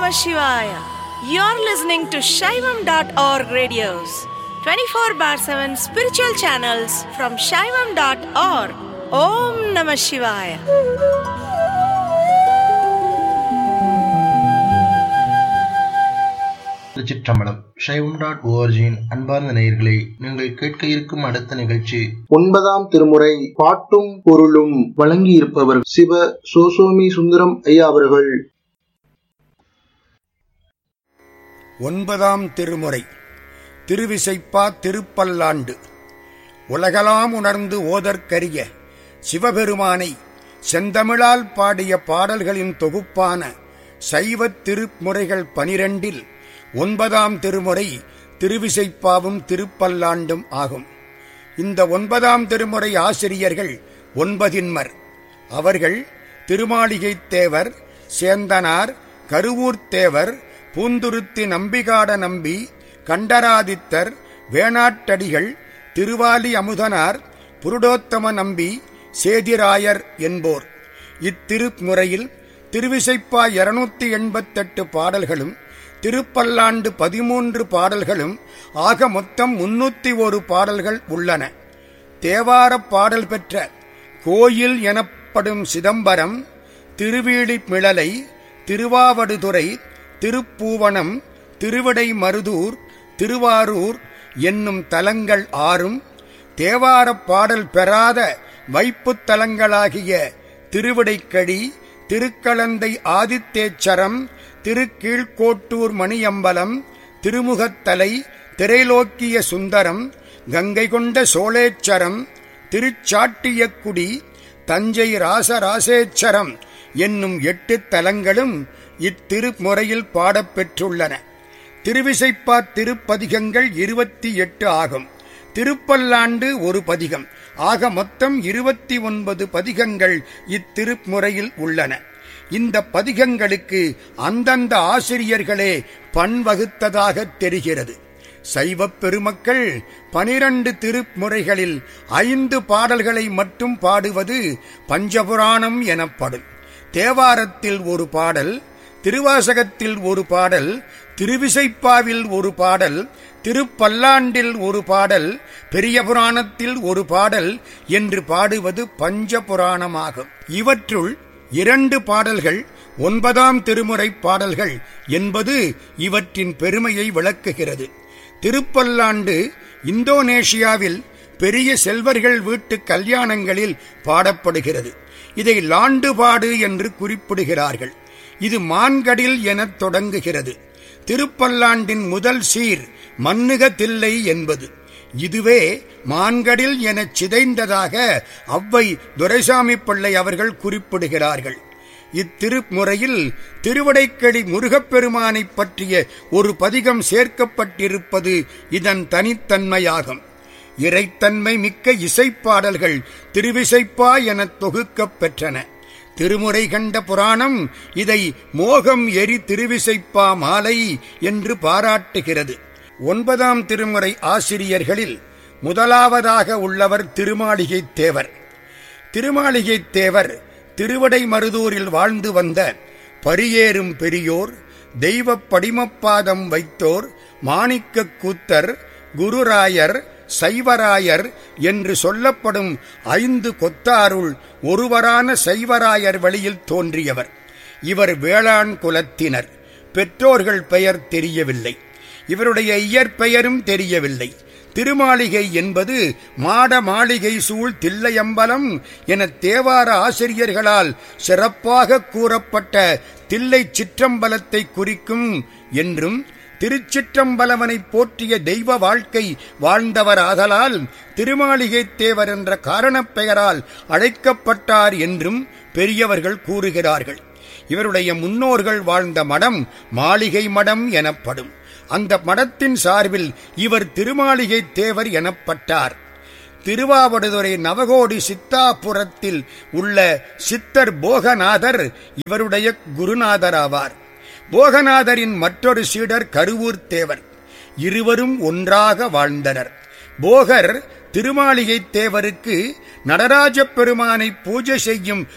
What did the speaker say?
Namah Shivaya. You're listening to Shaivam.org radios, 24 bar 7 spiritual channels from Shaivam.org. Om Namah Shivaya. திருச்சிற்றம்பலம் சைவம் dot ஓஆர்ஜியின் அன்பார்ந்த நேயர்களே நீங்கள் கேட்க இருக்கும் அடுத்த நிகழ்ச்சி ஒன்பதாம் திருமுறை பாட்டும் பொருளும் வழங்கியிருப்பவர் சிவ சோசோமி சுந்தரம் ஐயா அவர்கள் ஒன்பதாம் திருமுறை திருவிசைப்பா திருப்பல்லாண்டு உலகலாம் உணர்ந்து ஓதற்கரிய சிவபெருமானை செந்தமிழால் பாடிய பாடல்களின் தொகுப்பான சைவத் திருமுறைகள் பனிரெண்டில் ஒன்பதாம் திருமுறை திருவிசைப்பாவும் திருப்பல்லாண்டும் ஆகும் இந்த ஒன்பதாம் திருமுறை ஆசிரியர்கள் ஒன்பதின்மர் அவர்கள் திருமாளிகைத் தேவர் சேந்தனார் கருவூர்த் தேவர் பூந்துருத்தி நம்பிகாட நம்பி கண்டராதித்தர் வேணாட்டடிகள் திருவாலி அமுதனார் புருடோத்தம நம்பி சேதிராயர் என்போர் இத்திருமுறையில் திருவிசைப்பா இருநூத்தி எண்பத்தெட்டு பாடல்களும் திருப்பல்லாண்டு பதிமூன்று பாடல்களும் ஆக மொத்தம் முன்னூத்தி ஒரு பாடல்கள் உள்ளன தேவாரப் பாடல் பெற்ற கோயில் எனப்படும் சிதம்பரம் திருவீழிமிழலை திருவாவடுதுறை திருப்பூவனம் திருவிடை மருதூர் திருவாரூர் என்னும் தலங்கள் ஆறும் தேவாரப் பாடல் பெறாத வைப்புத் தலங்களாகிய திருவிடைக்கழி திருக்களந்தை ஆதித்தேச்சரம் திருக்கீழ்கோட்டூர் மணியம்பலம் திருமுகத்தலை திரைலோக்கிய சுந்தரம் கங்கை கொண்ட சோழேச்சரம் திருச்சாட்டியக்குடி தஞ்சை ராசராசேச்சரம் என்னும் எட்டு தலங்களும் இத்திருமுறையில் பாடப்பெற்றுள்ளன திருவிசைப்பா திருப்பதிகங்கள் இருபத்தி எட்டு ஆகும் திருப்பல்லாண்டு ஒரு பதிகம் ஆக மொத்தம் இருபத்தி ஒன்பது பதிகங்கள் இத்திருமுறையில் உள்ளன இந்த பதிகங்களுக்கு அந்தந்த ஆசிரியர்களே பண்வகுத்ததாக தெரிகிறது சைவப் பெருமக்கள் பனிரண்டு திருமுறைகளில் ஐந்து பாடல்களை மட்டும் பாடுவது பஞ்சபுராணம் எனப்படும் தேவாரத்தில் ஒரு பாடல் திருவாசகத்தில் ஒரு பாடல் திருவிசைப்பாவில் ஒரு பாடல் திருப்பல்லாண்டில் ஒரு பாடல் பெரிய புராணத்தில் ஒரு பாடல் என்று பாடுவது பஞ்ச புராணமாகும் இவற்றுள் இரண்டு பாடல்கள் ஒன்பதாம் திருமுறை பாடல்கள் என்பது இவற்றின் பெருமையை விளக்குகிறது திருப்பல்லாண்டு இந்தோனேஷியாவில் பெரிய செல்வர்கள் வீட்டு கல்யாணங்களில் பாடப்படுகிறது இதை லாண்டுபாடு என்று குறிப்பிடுகிறார்கள் இது மான்கடில் எனத் தொடங்குகிறது திருப்பல்லாண்டின் முதல் சீர் மன்னுக தில்லை என்பது இதுவே மான்கடில் எனச் சிதைந்ததாக அவ்வை துரைசாமி பிள்ளை அவர்கள் குறிப்பிடுகிறார்கள் இத்திருமுறையில் திருவடைக்கடி முருகப்பெருமானைப் பற்றிய ஒரு பதிகம் சேர்க்கப்பட்டிருப்பது இதன் தனித்தன்மையாகும் இறைத்தன்மை மிக்க இசைப்பாடல்கள் திருவிசைப்பா எனத் தொகுக்கப் பெற்றன திருமுறை கண்ட புராணம் இதை மோகம் எரி திருவிசைப்பா மாலை என்று பாராட்டுகிறது ஒன்பதாம் திருமுறை ஆசிரியர்களில் முதலாவதாக உள்ளவர் திருமாளிகைத் தேவர் திருமாளிகைத் தேவர் திருவடை மருதூரில் வாழ்ந்து வந்த பரியேறும் பெரியோர் தெய்வப் படிமப்பாதம் வைத்தோர் மாணிக்கக் கூத்தர் குருராயர் சைவராயர் என்று சொல்லப்படும் ஐந்து கொத்தாருள் ஒருவரான சைவராயர் வழியில் தோன்றியவர் இவர் வேளாண் குலத்தினர் பெற்றோர்கள் பெயர் தெரியவில்லை இவருடைய இயற்பெயரும் தெரியவில்லை திருமாளிகை என்பது மாட மாளிகை சூழ் தில்லையம்பலம் என தேவார ஆசிரியர்களால் சிறப்பாக கூறப்பட்ட தில்லை சிற்றம்பலத்தை குறிக்கும் என்றும் திருச்சிற்றம்பலவனை போற்றிய தெய்வ வாழ்க்கை வாழ்ந்தவர் ஆதலால் திருமாளிகை தேவர் என்ற காரணப் பெயரால் அழைக்கப்பட்டார் என்றும் பெரியவர்கள் கூறுகிறார்கள் இவருடைய முன்னோர்கள் வாழ்ந்த மடம் மாளிகை மடம் எனப்படும் அந்த மடத்தின் சார்பில் இவர் திருமாளிகை தேவர் எனப்பட்டார் திருவாவடுதுறை நவகோடி சித்தாபுரத்தில் உள்ள சித்தர் போகநாதர் இவருடைய குருநாதராவார் போகநாதரின் மற்றொரு சீடர் கருவூர் தேவர் இருவரும் ஒன்றாக வாழ்ந்தனர் போகர் திருமாளிகை தேவருக்கு நடராஜப் பெருமானை பூஜை செய்யும்